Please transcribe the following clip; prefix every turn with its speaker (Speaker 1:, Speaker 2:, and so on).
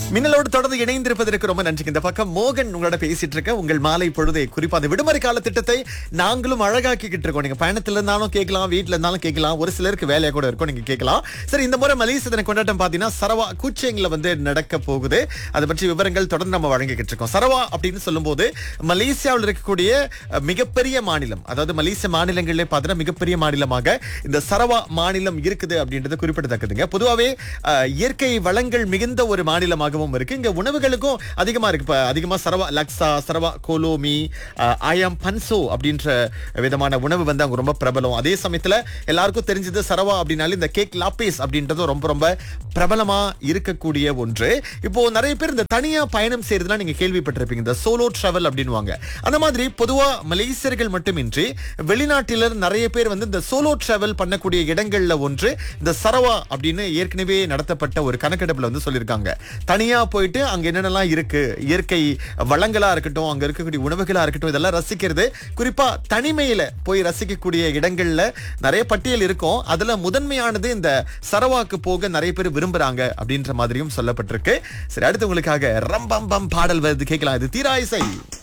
Speaker 1: மின்னலோடு தொடர்ந்து இணைந்திருப்பதற்கு ரொம்ப நன்றி இந்த பக்கம் மோகன் உங்களோட பேசிட்டு இருக்க உங்கள் மாலை பொழுதை குறிப்பா அந்த விடுமுறை கால திட்டத்தை நாங்களும் அழகாக்கிக்கிட்டு இருக்கோம் நீங்க பயணத்துல இருந்தாலும் கேட்கலாம் வீட்டுல இருந்தாலும் கேட்கலாம் ஒரு சிலருக்கு வேலையா கூட இருக்கும் நீங்க கேட்கலாம் சரி இந்த முறை மலேசிய தின கொண்டாட்டம் பாத்தீங்கன்னா சரவா கூச்சேங்கில வந்து நடக்க போகுது அதை பற்றி விவரங்கள் தொடர்ந்து நம்ம வழங்கிக்கிட்டு இருக்கோம் சரவா அப்படின்னு சொல்லும்போது மலேசியாவில் இருக்கக்கூடிய அஹ், மிகப்பெரிய மாநிலம் அதாவது மலேசிய மாநிலங்களிலே பார்த்தீங்கன்னா மிகப்பெரிய மாநிலமாக இந்த சரவா மாநிலம் இருக்குது அப்படின்றது குறிப்பிடத்தக்கதுங்க பொதுவாகவே அஹ், இயற்கை வளங்கள் மிகுந்த ஒரு மாநிலமாகவும் இருக்கு இங்க உணவுகளுக்கும் அதிகமா இருக்கு இப்ப அதிகமா சரவா லக்ஸா சரவா கோலோமி அஹ், ஆயாம் பன்சோ அப்படின்ற விதமான உணவு வந்து அங்க ரொம்ப பிரபலம் அதே சமயத்துல எல்லாருக்கும் தெரிஞ்சது சரவா அப்படின்னாலே இந்த கேக் லாப்பேஸ் அப்படின்றது ரொம்ப ரொம்ப பிரபலமா இருக்கக்கூடிய ஒன்று இப்போ நிறைய பேர் இந்த தனியா பயணம் செய்யறதுலாம் நீங்க கேள்விப்பட்டிருப்பீங்க இந்த சோலோ டிராவல் அப்படின்னுவாங்க அந்த மாதிரி பொதுவா மலேசியர்கள் மட்டுமின்றி வெளிநாட்டில நிறைய பேர் வந்து இந்த சோலோ டிராவல் பண்ணக்கூடிய இடங்கள்ல ஒன்று இந்த சரவா அப்படின்னு ஏற்கனவே நடத்தப்பட்ட ஒரு கணக்கெடுப்புல வந்து சொல்லியிருக்காங்க தனியா போயிட்டு அங்க என்னென்னலாம் இருக்கு இயற்கை வளங்களா இருக்கட்டும் அங்க இருக்கக்கூடிய உணவுகளா இருக்கட்டும் இதெல்லாம் ரசிக்கிறது குறிப்பா தனிமையில போய் ரசிக்கக்கூடிய இடங்கள்ல நிறைய பட்டியல் இருக்கும் அதுல முதன்மையானது இந்த சரவாக்கு போக நிறைய பேர் விரும்புறாங்க அப்படின்ற மாதிரியும் சொல்லப்பட்டிருக்கு சரி அடுத்து உங்களுக்காக ரம்பம் பம் பாடல் வருது கேட்கலாம் இது தீராயிசை